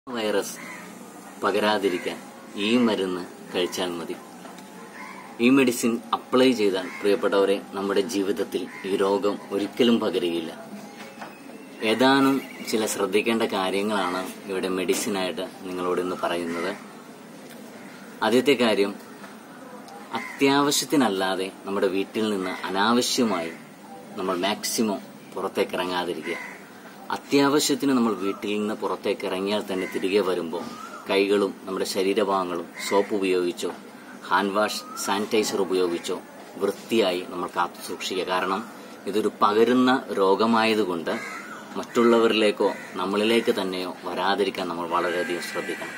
virus പകരാതിരിക്കാൻ ഈ മരുന്ന് കഴിച്ചാൽ മതി ഈ മെഡിസിൻ അപ്ലൈ ചെയ്താൽ പ്രിയപ്പെട്ടവരെ നമ്മുടെ ജീവിതത്തിൽ ഈ രോഗം ഒരിക്കലും പകരുകയില്ല ഏതാനും ചില ശ്രദ്ധിക്കേണ്ട കാര്യങ്ങളാണ് ഇവിടെ മെഡിസിനായിട്ട് നിങ്ങളോട് ഇന്ന് പറയുന്നത് ആദ്യത്തെ കാര്യം അത്യാവശ്യത്തിനല്ലാതെ നമ്മുടെ വീട്ടിൽ നിന്ന് അനാവശ്യമായി നമ്മൾ മാക്സിമം പുറത്തേക്ക് ഇറങ്ങാതിരിക്കുക അത്യാവശ്യത്തിന് നമ്മൾ വീട്ടിൽ നിന്ന് പുറത്തേക്ക് ഇറങ്ങിയാൽ തന്നെ തിരികെ വരുമ്പോൾ കൈകളും നമ്മുടെ ശരീരഭാഗങ്ങളും സോപ്പ് ഉപയോഗിച്ചോ ഹാൻഡ് വാഷ് സാനിറ്റൈസർ ഉപയോഗിച്ചോ വൃത്തിയായി നമ്മൾ കാത്തു സൂക്ഷിക്കുക കാരണം ഇതൊരു പകരുന്ന രോഗമായതുകൊണ്ട് മറ്റുള്ളവരിലേക്കോ നമ്മളിലേക്ക് തന്നെയോ വരാതിരിക്കാൻ നമ്മൾ വളരെയധികം ശ്രദ്ധിക്കണം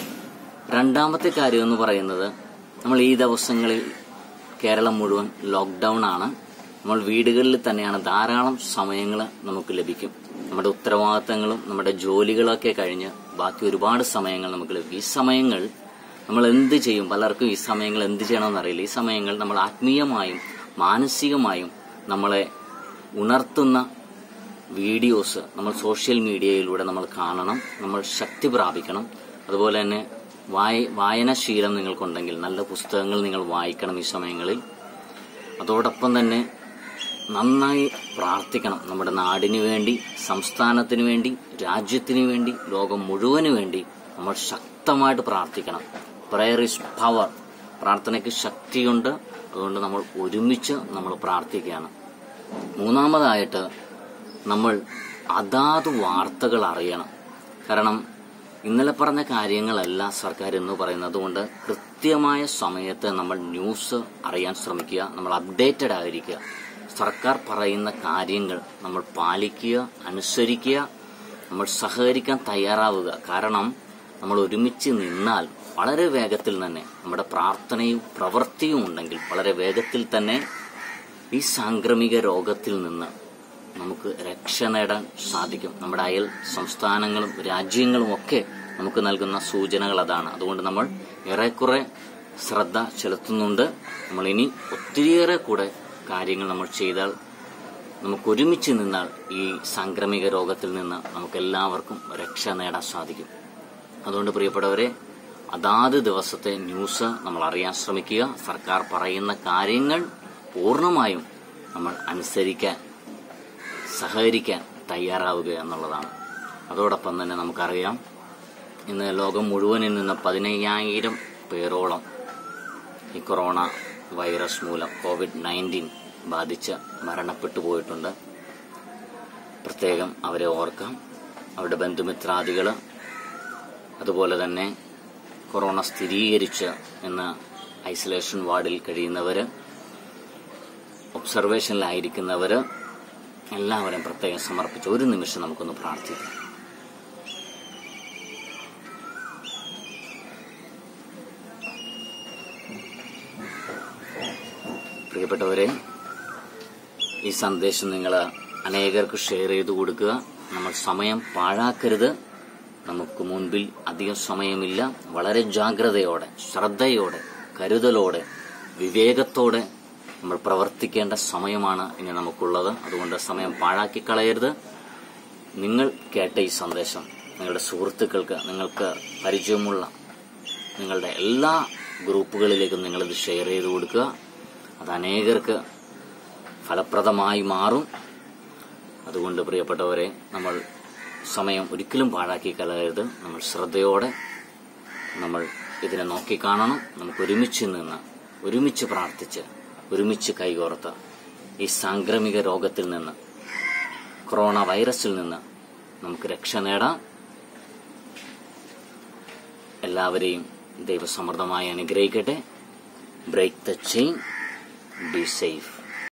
രണ്ടാമത്തെ കാര്യം എന്ന് പറയുന്നത് നമ്മൾ ഈ ദിവസങ്ങളിൽ കേരളം മുഴുവൻ ലോക്ക്ഡൌൺ ആണ് നമ്മൾ വീടുകളിൽ തന്നെയാണ് ധാരാളം സമയങ്ങൾ നമുക്ക് ലഭിക്കും നമ്മുടെ ഉത്തരവാദിത്തങ്ങളും നമ്മുടെ ജോലികളൊക്കെ കഴിഞ്ഞ് ബാക്കി ഒരുപാട് സമയങ്ങൾ നമുക്ക് ലഭിക്കും ഈ സമയങ്ങൾ നമ്മൾ എന്ത് ചെയ്യും പലർക്കും ഈ സമയങ്ങൾ എന്ത് ചെയ്യണമെന്ന് അറിയില്ല ഈ സമയങ്ങൾ നമ്മൾ ആത്മീയമായും മാനസികമായും നമ്മളെ ഉണർത്തുന്ന വീഡിയോസ് നമ്മൾ സോഷ്യൽ മീഡിയയിലൂടെ നമ്മൾ കാണണം നമ്മൾ ശക്തി പ്രാപിക്കണം അതുപോലെ തന്നെ വായ വായനാശീലം നിങ്ങൾക്കുണ്ടെങ്കിൽ നല്ല പുസ്തകങ്ങൾ നിങ്ങൾ വായിക്കണം ഈ സമയങ്ങളിൽ അതോടൊപ്പം തന്നെ നന്നായി പ്രാർത്ഥിക്കണം നമ്മുടെ നാടിനു വേണ്ടി സംസ്ഥാനത്തിന് വേണ്ടി രാജ്യത്തിന് വേണ്ടി ലോകം മുഴുവന് വേണ്ടി നമ്മൾ ശക്തമായിട്ട് പ്രാർത്ഥിക്കണം പ്രയർ ഇസ് പവർ പ്രാർത്ഥനയ്ക്ക് ശക്തിയുണ്ട് അതുകൊണ്ട് നമ്മൾ ഒരുമിച്ച് നമ്മൾ പ്രാർത്ഥിക്കുകയാണ് മൂന്നാമതായിട്ട് നമ്മൾ അതാത് വാർത്തകൾ അറിയണം കാരണം ഇന്നലെ പറഞ്ഞ കാര്യങ്ങളല്ല സർക്കാർ എന്ന് പറയുന്നത് കൊണ്ട് കൃത്യമായ സമയത്ത് നമ്മൾ ന്യൂസ് അറിയാൻ ശ്രമിക്കുക നമ്മൾ അപ്ഡേറ്റഡ് ആയിരിക്കുക സർക്കാർ പറയുന്ന കാര്യങ്ങൾ നമ്മൾ പാലിക്കുക അനുസരിക്കുക നമ്മൾ സഹകരിക്കാൻ തയ്യാറാവുക കാരണം നമ്മൾ ഒരുമിച്ച് നിന്നാൽ വളരെ വേഗത്തിൽ തന്നെ നമ്മുടെ പ്രാർത്ഥനയും പ്രവൃത്തിയും ഉണ്ടെങ്കിൽ വളരെ വേഗത്തിൽ തന്നെ ഈ സാംക്രമിക രോഗത്തിൽ നിന്ന് നമുക്ക് രക്ഷ നേടാൻ സാധിക്കും നമ്മുടെ അയൽ സംസ്ഥാനങ്ങളും രാജ്യങ്ങളും ഒക്കെ നമുക്ക് നൽകുന്ന സൂചനകൾ അതാണ് അതുകൊണ്ട് നമ്മൾ ഏറെക്കുറെ ശ്രദ്ധ ചെലുത്തുന്നുണ്ട് നമ്മൾ ഇനി ഒത്തിരിയേറെ കൂടെ കാര്യങ്ങൾ നമ്മൾ ചെയ്താൽ നമുക്ക് ഒരുമിച്ച് നിന്നാൽ ഈ സാംക്രമിക രോഗത്തിൽ നിന്ന് നമുക്ക് എല്ലാവർക്കും രക്ഷ നേടാൻ സാധിക്കും അതുകൊണ്ട് പ്രിയപ്പെട്ടവരെ അതാത് ദിവസത്തെ ന്യൂസ് നമ്മൾ അറിയാൻ ശ്രമിക്കുക സർക്കാർ പറയുന്ന കാര്യങ്ങൾ പൂർണ്ണമായും നമ്മൾ അനുസരിക്കാൻ സഹകരിക്കാൻ തയ്യാറാവുക എന്നുള്ളതാണ് അതോടൊപ്പം തന്നെ നമുക്കറിയാം ഇന്ന് ലോകം മുഴുവനിൽ നിന്ന് പതിനയ്യായിരം പേരോളം ഈ കൊറോണ വൈറസ് മൂലം കോവിഡ് നയൻറ്റീൻ ബാധിച്ച് മരണപ്പെട്ടു പോയിട്ടുണ്ട് പ്രത്യേകം അവരെ ഓർക്കാം അവരുടെ ബന്ധുമിത്രാദികൾ അതുപോലെ തന്നെ കൊറോണ സ്ഥിരീകരിച്ച് എന്ന ഐസൊലേഷൻ വാർഡിൽ കഴിയുന്നവര് ഒബ്സർവേഷനിലായിരിക്കുന്നവര് എല്ലാവരും പ്രത്യേകം സമർപ്പിച്ച് ഒരു നിമിഷം നമുക്കൊന്ന് പ്രാർത്ഥിക്കാം പ്രിയപ്പെട്ടവരെ ഈ സന്ദേശം നിങ്ങൾ അനേകർക്ക് ഷെയർ ചെയ്തു കൊടുക്കുക നമ്മൾ സമയം പാഴാക്കരുത് നമുക്ക് മുൻപിൽ അധികം സമയമില്ല വളരെ ജാഗ്രതയോടെ ശ്രദ്ധയോടെ കരുതലോടെ വിവേകത്തോടെ നമ്മൾ പ്രവർത്തിക്കേണ്ട സമയമാണ് ഇനി നമുക്കുള്ളത് അതുകൊണ്ട് സമയം പാഴാക്കി കളയരുത് നിങ്ങൾ കേട്ട ഈ സന്ദേശം നിങ്ങളുടെ സുഹൃത്തുക്കൾക്ക് നിങ്ങൾക്ക് പരിചയമുള്ള നിങ്ങളുടെ എല്ലാ ഗ്രൂപ്പുകളിലേക്കും നിങ്ങളിത് ഷെയർ ചെയ്ത് കൊടുക്കുക അത് അനേകർക്ക് ഫലപ്രദമായി മാറും അതുകൊണ്ട് പ്രിയപ്പെട്ടവരെ നമ്മൾ സമയം ഒരിക്കലും പാഴാക്കി കളയരുത് നമ്മൾ ശ്രദ്ധയോടെ നമ്മൾ ഇതിനെ നോക്കിക്കാണണം നമുക്ക് ഒരുമിച്ച് നിന്ന് ഒരുമിച്ച് പ്രാർത്ഥിച്ച് ഒരുമിച്ച് കൈകോർത്ത് ഈ സാംക്രമിക രോഗത്തിൽ നിന്ന് കൊറോണ വൈറസിൽ നിന്ന് നമുക്ക് രക്ഷ നേടാം എല്ലാവരെയും ദൈവസമൃദ്ധമായി അനുഗ്രഹിക്കട്ടെ break the chain be safe